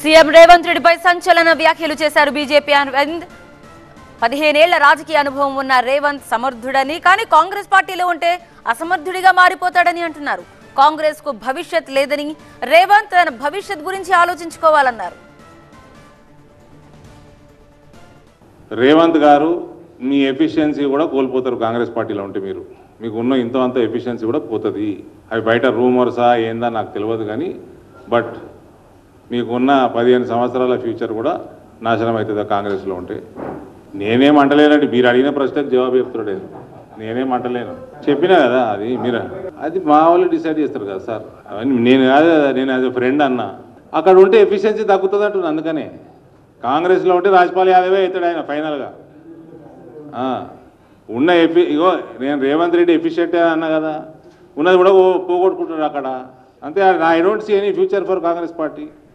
CM Revanth రెడ్డిపై సంచలన వ్యాఖ్యలు చేశారు బీజేపీ అరవింద్ పదిహేనేళ్ల రాజకీయ అనుభవం ఉన్న రేవంత్ సమర్థుడని కానీ కాంగ్రెస్ పార్టీలో ఉంటే అసమర్థుడిగా మారిపోతాడని అంటున్నారు కాంగ్రెస్ కు భవిష్యత్ లేదని రేవంత్ తన భవిష్యత్ గురించి ఆలోచించుకోవాలన్నారు రేవంత్ గారు మీ ఎఫిషియన్సీ కూడా కోల్పోతారు కాంగ్రెస్ పార్టీలో ఉంటే మీరు మీకు ఉన్న ఇంత అంత ఎఫిషియన్సీ కూడా పోతుంది అవి బయట రూమర్సా ఏందా నాకు తెలియదు కానీ బట్ మీకున్న పదిహేను సంవత్సరాల ఫ్యూచర్ కూడా నాశనం అవుతుంది ఆ కాంగ్రెస్లో ఉంటే నేనేం అంటలేనండి మీరు అడిగిన ప్రశ్నకు జవాబు చెప్తున్నాడు ఆయన. నేనేం అంటలేను చెప్పినా కదా అది మీరు అది మా వాళ్ళు డిసైడ్ చేస్తారు కదా సార్ అవన్నీ నేను కాదు కదా, నేను యాజ్ ఫ్రెండ్ అన్నా అక్కడ ఉంటే ఎఫిషియన్సీ తగ్గుతుంది అంటున్నా అందుకనే కాంగ్రెస్లో ఉంటే రాజ్పాల్ యాదవే అవుతాడు ఆయన ఫైనల్గా ఆ, ఉన్న ఎఫి ఇగో నేను రేవంత్ రెడ్డి ఎఫిషియెంట్ అన్నా కదా ఉన్నది కూడా ఓ- పోగొట్టుకుంటున్నారు అక్కడ అంతే I don't see any future for Congress party